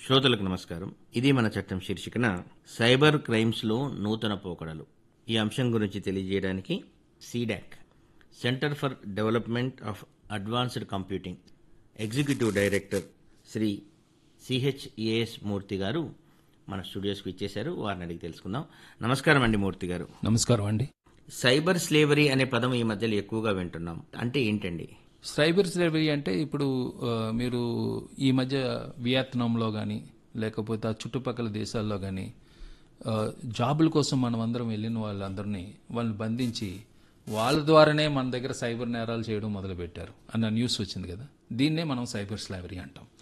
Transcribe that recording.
శ్రోతలకు నమస్కారం ఇది మన చట్టం శీర్షికన సైబర్ క్రైమ్స్లో నూతన పోకడలు ఈ అంశం గురించి తెలియజేయడానికి CDAC center for development of advanced computing executive director Shri CHAS Murthy గారు మన స్టూడియోస్కి ఇచ్చేశారు వారిని అడిగి తెలుసుకుందాం నమస్కారం అండి మూర్తి గారు నమస్కారం అండి సైబర్ స్లేవరీ అనే పదం ఈ మధ్యలో ఎక్కువగా వింటున్నాం అంటే ఏంటండి సైబర్ స్లేవరీ అంటే ఇప్పుడు ఆ, మీరు ఈ మధ్య వియత్నాంలో కానీ లేకపోతే ఆ చుట్టుపక్కల దేశాల్లో కానీ జాబుల కోసం మనం అందరం వెళ్ళిన వాళ్ళందరినీ వాళ్ళని బంధించి వాళ్ళ ద్వారానే మన దగ్గర సైబర్ నేరాలు చేయడం మొదలుపెట్టారు అన్న న్యూస్ వచ్చింది కదా దీన్నే మనం సైబర్ స్లేవరీ అంటాం